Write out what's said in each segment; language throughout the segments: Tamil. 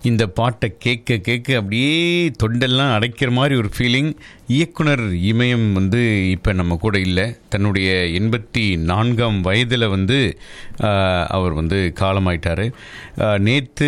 இந்த பாட்டை கேட்க கேட்க அப்படியே தொண்டெல்லாம் அடைக்கிற மாதிரி ஒரு ஃபீலிங் இயக்குனர் இமயம் வந்து இப்போ நம்ம கூட இல்லை தன்னுடைய எண்பத்தி நான்காம் வயதில் வந்து ஆஹ், அவர் வந்து காலமாயிட்டார் நேற்று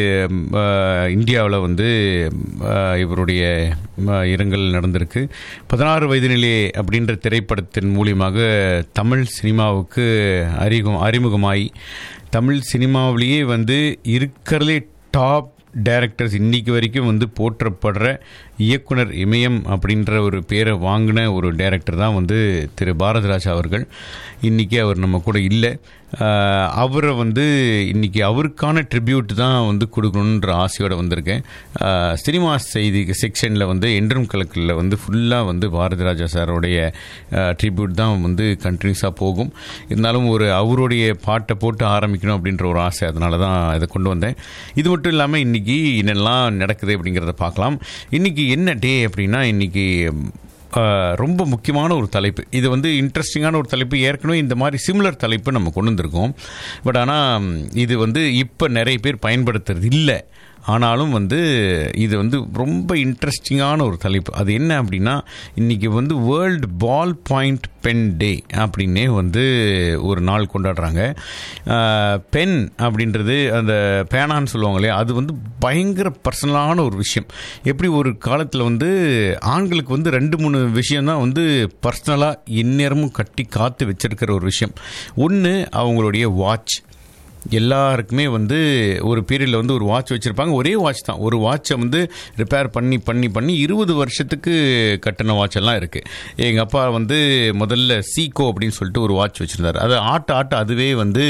இந்தியாவில் வந்து ஆஹ், இவருடைய ஆஹ், இரங்கல் நடந்திருக்கு பதினாறு வயதினிலே அப்படின்ற திரைப்படத்தின் மூலியமாக தமிழ் சினிமாவுக்கு அறிமுகம் அறிமுகமாகி தமிழ் சினிமாவிலேயே வந்து இருக்கிறதுலே டாப் டைரக்டர்ஸ் இன்னைக்கு வரைக்கும் வந்து போற்றப்படுற இயக்குனர் இமயம் அப்படின்ற ஒரு பேரை வாங்கின ஒரு டைரக்டர் தான் வந்து திரு பாரதிராஜா அவர்கள் இன்றைக்கி அவர் நம்ம கூட இல்லை ஆஹ் அவரை வந்து இன்னைக்கு அவருக்கான ட்ரிபியூட் தான் வந்து கொடுக்கணுன்ற ஆசையோடு வந்திருக்கேன் ஆஹ் சினிமா செய்தி செக்ஷனில் வந்து என்றும் கலக்கில் வந்து ஃபுல்லாக வந்து பாரதிராஜா சாரோடைய ட்ரிபியூட் தான் வந்து கண்டினியூஸாக போகும் இருந்தாலும் ஒரு அவருடைய பாட்டை போட்டு ஆரம்பிக்கணும் அப்படின்ற ஒரு ஆசை அதனால தான் இதை கொண்டு வந்தேன் இது மட்டும் இல்லாமல் இன்றைக்கி என்னெல்லாம் நடக்குது அப்படிங்கிறத பார்க்கலாம் இன்றைக்கி என்ன டே அப்படின்னா இன்றைக்கி ஆஹ் ரொம்ப முக்கியமான ஒரு தலைப்பு இது வந்து இன்ட்ரெஸ்டிங்கான ஒரு தலைப்பு ஏற்கனவே இந்த மாதிரி சிமிலர் தலைப்பு நம்ம கொண்டு வந்திருக்கோம் பட் ஆனால் இது வந்து இப்போ நிறைய பேர் பயன்படுத்துறது இல்லை ஆனாலும் வந்து இது வந்து ரொம்ப இன்ட்ரெஸ்டிங்கான ஒரு தலைப்பு அது என்ன அப்படின்னா இன்றைக்கி வந்து world ball point pen day அப்படின்னே வந்து ஒரு நாள் கொண்டாடுறாங்க பென் அப்படின்றது அந்த பேனான்னு சொல்லுவாங்க இல்லையா அது வந்து பயங்கர பர்சனலான ஒரு விஷயம் எப்படி ஒரு காலத்தில் வந்து ஆண்களுக்கு வந்து ரெண்டு மூணு விஷயம் தான் வந்து பர்சனலாக எந்நேரமும் கட்டி காத்து வச்சிருக்கிற ஒரு விஷயம் ஒன்று அவங்களுடைய வாட்ச் எல்லாருக்குமே வந்து ஒரு பீரியடில் வந்து ஒரு வாட்ச் வச்சுருப்பாங்க ஒரே வாட்ச் தான் ஒரு வாட்சை வந்து ரிப்பேர் பண்ணி பண்ணி பண்ணி இருபது வருஷத்துக்கு கட்டின வாட்ச் எல்லாம் இருக்குது எங்கள் அப்பா வந்து முதல்ல சீகோ அப்படின்னு சொல்லிட்டு ஒரு வாட்ச் வச்சுருந்தார் அது ஆட்ட ஆட்ட அதுவே வந்து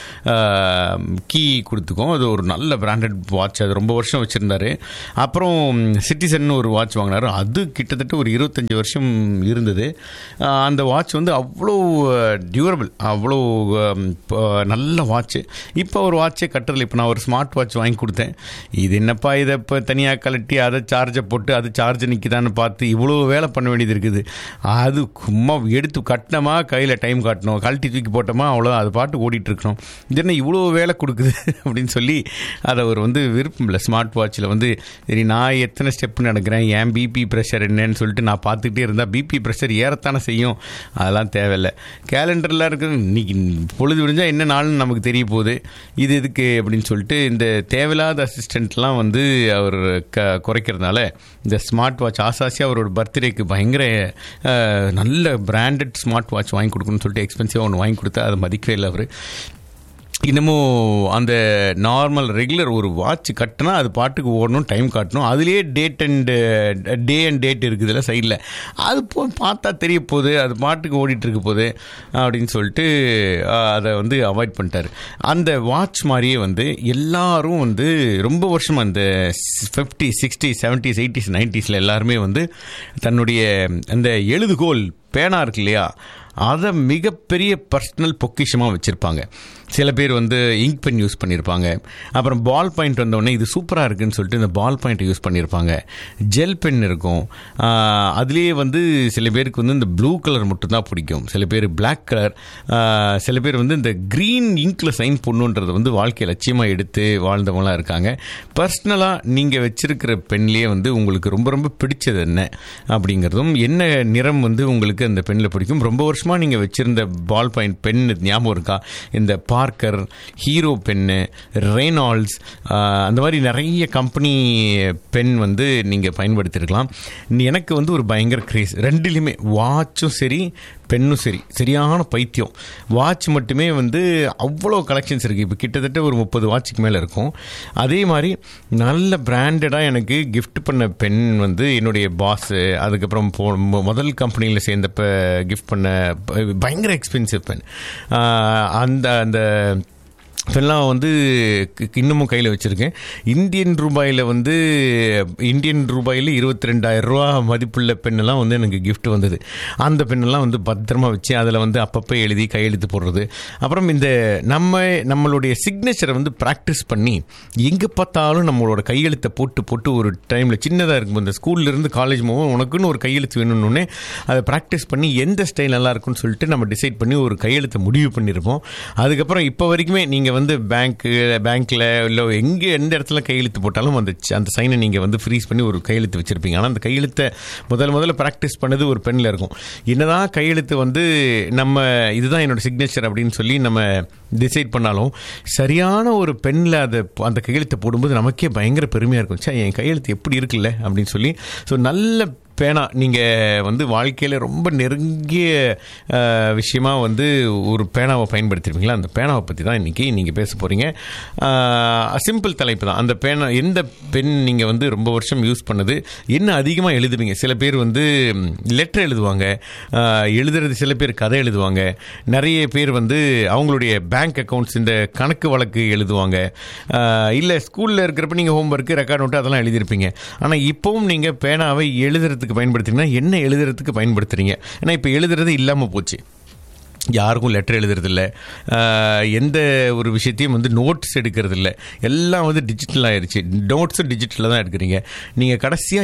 கீ கொடுத்துக்கும் அது ஒரு நல்ல பிராண்டட் வாட்ச் அது ரொம்ப வருஷம் வச்சுருந்தாரு அப்புறம் சிட்டிசன் ஒரு வாட்ச் வாங்கினார் அது கிட்டத்தட்ட ஒரு இருபத்தஞ்சி வருஷம் இருந்தது ஆஹ் அந்த வாட்ச் வந்து அவ்வளோ டியூரபிள் அவ்வளோ ஆம், ப- நல்ல வாட்ச்சு இப்போ ஒரு வாட்சே கட்டுறதில்ல இப்போ நான் ஒரு ஸ்மார்ட் வாட்ச் வாங்கி கொடுத்தேன் இது என்னப்பா இதை இப்போ தனியாக கழட்டி அதை சார்ஜை போட்டு அது சார்ஜ் நிற்கிதான்னு பார்த்து இவ்வளோ வேலை பண்ண வேண்டியது இருக்குது அது சும்மா எடுத்து கட்டினமா கையில் டைம் காட்டணும் கழட்டி தூக்கி போட்டோமா அவ்வளோ அது பாட்டு ஓடிட்டு இருக்கணும் இது என்ன இவ்வளோ வேலை கொடுக்குது அப்படின்னு சொல்லி அதை ஒரு வந்து விருப்பம் இல்லை ஸ்மார்ட் வாட்சில் வந்து சரி நான் எத்தனை ஸ்டெப் நடக்கிறேன் ஏன் பிபி ப்ரெஷர் என்னன்னு சொல்லிட்டு நான் பார்த்துக்கிட்டே இருந்தால் பிபி ப்ரெஷர் ஏறத்தானே செய்யும் அதெல்லாம் தேவையில்லை கேலண்டரில் இருக்குது இன்னைக்கு பொழுது விடிஞ்சால் என்ன நாள்னு நமக்கு தெரிய போகுது இது எதுக்கு அப்படின்னு சொல்லிட்டு இந்த தேவையில்லாத அசிஸ்டண்ட்லாம் வந்து அவர் க குறைக்கிறதுனால இந்த ஸ்மார்ட் வாட்ச் ஆசாசியாக அவரோட பர்த்டேக்கு பயங்கர அஹ், நல்ல பிராண்டட் ஸ்மார்ட் வாட்ச் வாங்கி கொடுக்கணும்னு சொல்லிட்டு எக்ஸ்பென்சிவாக ஒன்று வாங்கி கொடுத்தா அதை மதிக்கவே இல்லை அவர் இன்னமும் அந்த நார்மல் ரெகுலர் ஒரு வாட்ச் கட்டினா அது பாட்டுக்கு ஓடணும் டைம் காட்டணும் அதுலேயே date and day and date இருக்குதுல்ல சைடில் அது போ பார்த்தா தெரிய போகுது அது பாட்டுக்கு ஓடிட்டு இருக்க போகுது அப்படின்னு சொல்லிட்டு ஆஹ், அதை வந்து அவாய்ட் பண்ணிட்டாரு அந்த வாட்ச் மாதிரியே வந்து எல்லாரும் வந்து ரொம்ப வருஷமாக இந்த ஃபிஃப்டி சிக்ஸ்டி செவன்ட்டீஸ் எயிட்டிஸ் நைன்ட்டீஸில் எல்லாருமே வந்து தன்னுடைய அந்த எழுதுகோல் பேனா இருக்கு இல்லையா அதை மிகப்பெரிய பர்சனல் பொக்கிஷமாக வச்சுருப்பாங்க சில பேர் வந்து இங்க் பென் யூஸ் பண்ணியிருப்பாங்க அப்புறம் பால் பாயிண்ட் வந்தோடனே இது சூப்பராக இருக்குன்னு சொல்லிட்டு இந்த பால் பாயிண்ட் யூஸ் பண்ணியிருப்பாங்க ஜெல் பென் இருக்கும் ஆஹ் அதுலேயே வந்து சில பேருக்கு வந்து இந்த ப்ளூ கலர் மட்டும்தான் பிடிக்கும் சில பேர் பிளாக் கலர் சில பேர் வந்து இந்த க்ரீன் இங்கில் சைன் பண்ணுன்றதை வந்து வாழ்க்கை லட்சியமாக எடுத்து வாழ்ந்தவங்களாம் இருக்காங்க பர்சனலாக நீங்கள் வச்சிருக்கிற பென்லேயே வந்து உங்களுக்கு ரொம்ப ரொம்ப பிடிச்சது என்ன அப்படிங்கிறதும் என்ன நிறம் வந்து உங்களுக்கு அந்த பெண்ணில் பிடிக்கும் ரொம்ப வருஷமாக நீங்கள் வச்சுருந்த பால் பாயிண்ட் பென் ஞாபகம் இருக்கா இந்த பார்க்கர் ஹீரோ பென்னு ரெய்னால்ட்ஸ் அந்த மாதிரி நிறைய கம்பெனி பென் வந்து நீங்கள் பயன்படுத்தியிருக்கலாம் எனக்கு வந்து ஒரு பயங்கர கிரேஸ் ரெண்டுலேயுமே வாட்சும் சரி பெண்ணும் சரி சரியான பைத்தியம் வாட்ச் மட்டுமே வந்து அவ்வளோ கலெக்ஷன்ஸ் இருக்குது இப்போ கிட்டத்தட்ட ஒரு முப்பது வாட்சுக்கு மேலே இருக்கும் அதே மாதிரி நல்ல பிராண்டடாக எனக்கு gift பண்ண பென் வந்து என்னுடைய பாஸு அதுக்கப்புறம் போ மொ- முதல் கம்பெனியில் சேர்ந்தப்ப கிஃப்ட் பண்ண ப- பயங்கர எக்ஸ்பென்சிவ் பென் அந்த அந்த பென்லாம் வந்து க- இன்னமும் கையில் வச்சுருக்கேன் இந்தியன் ரூபாயில் வந்து இந்தியன் ரூபாயில் இருபத்தி ரெண்டாயிரம் ரூபா மதிப்புள்ள பெண்ணெல்லாம் வந்து எனக்கு gift வந்தது அந்த பெண்ணெல்லாம் வந்து பத்திரமா வச்சு அதில் வந்து அப்பப்போ எழுதி கையெழுத்து போடுறது அப்புறம் இந்த நம்ம நம்மளுடைய சிக்னேச்சரை வந்து ப்ராக்டிஸ் பண்ணி எங்கே பார்த்தாலும் நம்மளோட கையெழுத்தை போட்டு போட்டு ஒரு டைமில் சின்னதாக இருக்கும் இந்த ஸ்கூல்லேருந்து காலேஜ் போகும் உனக்குன்னு ஒரு கையெழுத்து வேணும்னு அதை ப்ராக்டிஸ் பண்ணி எந்த ஸ்டைல் நல்லா இருக்கும்னு சொல்லிட்டு நம்ம டிசைட் பண்ணி ஒரு கையெழுத்தை முடிவு பண்ணியிருப்போம் அதுக்கப்புறம் இப்போ வரைக்குமே நீங்கள் நீங்கள் வந்து பேங்க்கு பேங்க்கில் இல்லை எங்கே எந்த இடத்துல கையெழுத்து போட்டாலும் அந்த ச்ச- அந்த சைனை நீங்கள் வந்து ஃப்ரீஸ் பண்ணி ஒரு கையெழுத்து வச்சுருப்பீங்க ஆனால் அந்த கையெழுத்தை முதல் முதல்ல ப்ராக்டிஸ் பண்ணது ஒரு பெண்ணில் இருக்கும் என்னதான் கையெழுத்து வந்து நம்ம இதுதான் என்னோட சிக்னேச்சர் அப்படின்னு சொல்லி நம்ம டிசைட் பண்ணாலும் சரியான ஒரு பெண்ணில் அதை அந்த கையெழுத்தை போடும்போது நமக்கே பயங்கர பெருமையாக இருக்கும் சே என் கையெழுத்து எப்படி இருக்குல்ல அப்படின்னு சொல்லி ஸோ நல்ல பேனா நீங்கள் வந்து வாழ்க்கையில் ரொம்ப நெருங்கிய அஹ், விஷயமா வந்து ஒரு பேனாவை பயன்படுத்திருப்பீங்களா அந்த பேனாவை பற்றி தான் இன்றைக்கி நீங்கள் பேச போகிறீங்க சிம்பிள் தலைப்பு தான் அந்த பேனா எந்த பென் நீங்கள் வந்து ரொம்ப வருஷம் யூஸ் பண்ணது என்ன அதிகமாக எழுதுவீங்க சில பேர் வந்து லெட்டர் எழுதுவாங்க அஹ், எழுதுறது சில பேர் கதை எழுதுவாங்க நிறைய பேர் வந்து அவங்களுடைய பேங்க் அக்கவுண்ட்ஸ் இந்த கணக்கு வழக்கு எழுதுவாங்க இல்லை ஸ்கூலில் இருக்கிறப்ப நீங்கள் ஹோம்ஒர்க்கு ரெக்கார்ட் நோட்டு அதெல்லாம் எழுதியிருப்பீங்க ஆனால் இப்போவும் நீங்கள் பேனாவை எழுதுறதுக்கு பயன்படுத்துறீங்கன்னா என்ன எழுதுறதுக்கு பயன்படுத்துறீங்க ஏன்னா இப்போ எழுதுறது இல்லாமல் போச்சு யாருக்கும் லெட்டர் எழுதுறதில்ல ஆஹ் எந்த ஒரு விஷயத்தையும் வந்து நோட்ஸ் எடுக்கிறது இல்ல எல்லாம் வந்து டிஜிட்டல் ஆயிருச்சு நோட்ஸும் டிஜிட்டலில் தான் எடுக்கிறீங்க நீங்கள் கடைசியாக